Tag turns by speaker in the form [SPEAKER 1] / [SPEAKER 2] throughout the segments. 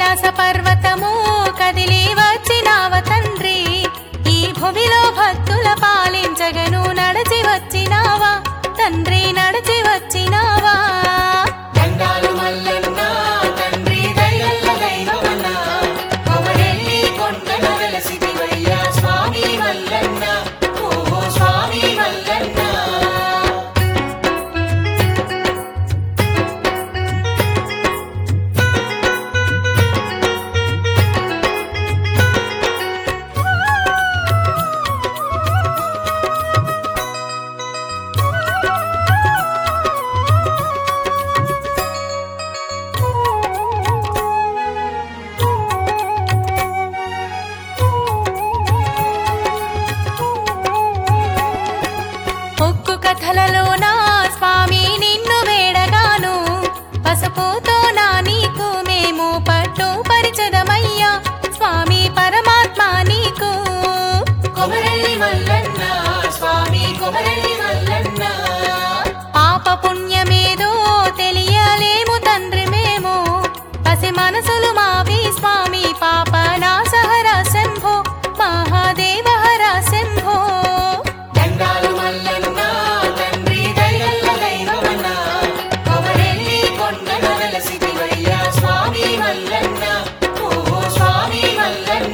[SPEAKER 1] కైలాస పర్వతము కదిలి వచ్చినావ తండ్రి ఈ భూమిలో భక్తుల పాలించగను నడచి వచ్చినావా తండ్రి నడచి వచ్చినావా
[SPEAKER 2] దండాలు మల్లన్న తండ్రి దయల్ల దైవమన్న కొమరెల్లి కొండన వెలసిదివయ్యా స్వామి మల్లన్న ఓ స్వామి మల్లన్న
[SPEAKER 1] ఒక్కు కథలలోన స్వామి నిన్ను వేడగాను పసుపుతో నా నీకు మేము పట్టు పరిచదమయ్యా స్వామి పరమాత్మ నీకు
[SPEAKER 2] కొమరెల్లి మల్లన్న స్వామి కొమరెల్లి మల్లన్న
[SPEAKER 1] పాప పుణ్యమేదో తెలియలేము తండ్రి మేము పసి మనసులు మావి స్వామి పాప నాసహర శంభో మహాదేవ హర శంభో
[SPEAKER 2] దండాలు మల్లన్న తండ్రి దయల్ల దైవమన్న కొమరెల్లి కొండన వెలసిదివయ్యా స్వామి మల్లన్న ఓ స్వామి మల్లన్న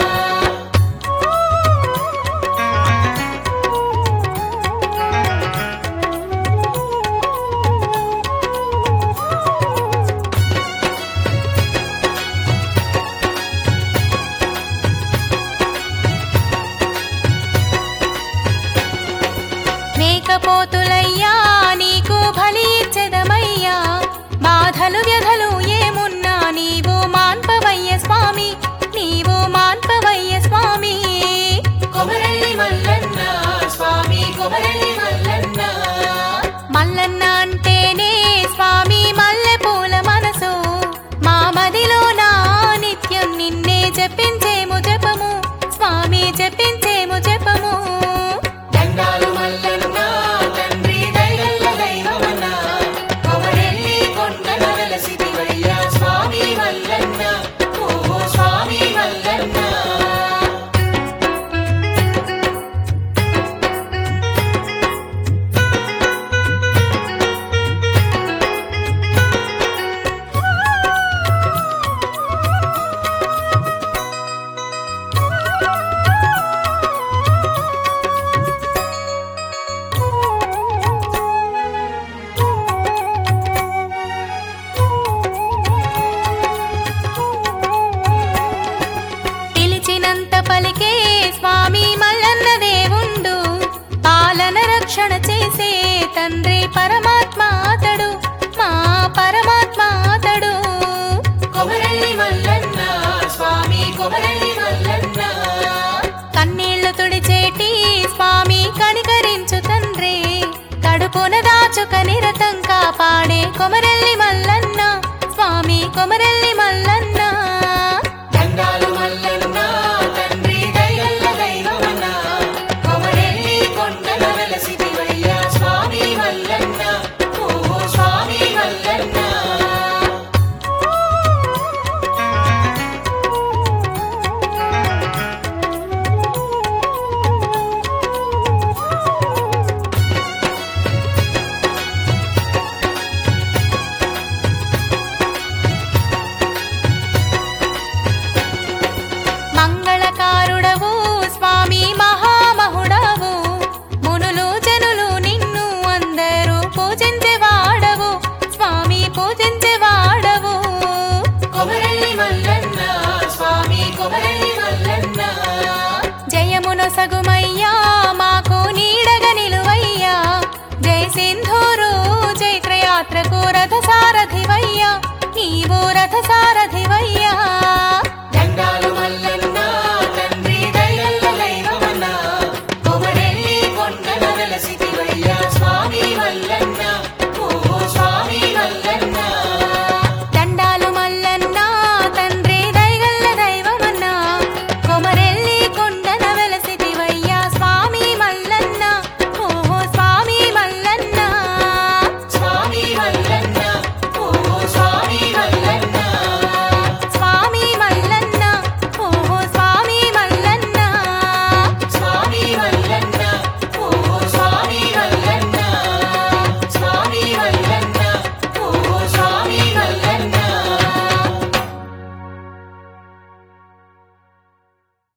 [SPEAKER 1] మేకపోతులయ్యా నీకు బలి ఇచ్చెదమయ్యా బాధలు వ్యధలు ఏమున్నా నీవు మాన్పవయ్య స్వామి నీవు మాన్పవయ్య స్వామి
[SPEAKER 2] కొమరెల్లి మల్లన్న స్వామి కొమరెల్లి మల్లన్న
[SPEAKER 1] మల్లన్న అంటేనే స్వామి మల్లె పూల మనసు మా మదిలో నా నిత్యం నిన్నే జపించేము జపము స్వామి జపించేము జపము
[SPEAKER 2] దండాలు మల్లన్న తండ్రి దయల్ల దైవమన్న కొమరెల్లి కొండన వెలసిదివయ్యా స్వామి మల్లన్న ఓ స్వామి మల్లన్న
[SPEAKER 1] పిలిచినంత పలికే స్వామి మల్లన్న దేవుండు పాలన రక్షణ చేసే తండ్రి పరమాత్మ అతడు మా పరమాత్మ అతడు
[SPEAKER 2] కొమరెల్లి మల్లన్న స్వామి కొమరెల్లి మల్లన్న
[SPEAKER 1] కన్నీళ్లు తుడిచేటి స్వామి కనికరించు తండ్రి కడుపున దాచుక నిరతం కాపాడే కొమరెల్లి మల్లన్న స్వామి కొమరెల్లి మల్లన్న
[SPEAKER 2] దండాలు మల్లన్న తండ్రి దయల్ల దైవమన్న కొమరెల్లి కొండన వెలసిదివయ్యా స్వామి మల్లన్న ఓ స్వామి మల్లన్న
[SPEAKER 1] మంగళకారుడవు స్వామి మహామహుడవు మునులు జనులు నిన్ను అందరూ పూజించేవాడవు స్వామి పూజించేవాడవు
[SPEAKER 2] కొమరెల్లి మల్లన్న స్వామి కొమరెల్లి మల్లన్న
[SPEAKER 1] జయమున సగుమయ్యా మాకు నీడగా నిలువయ్యా జై సింధూరు జైత్రయాత్రకు రథసారథివయ్యా నీవు రథసారథి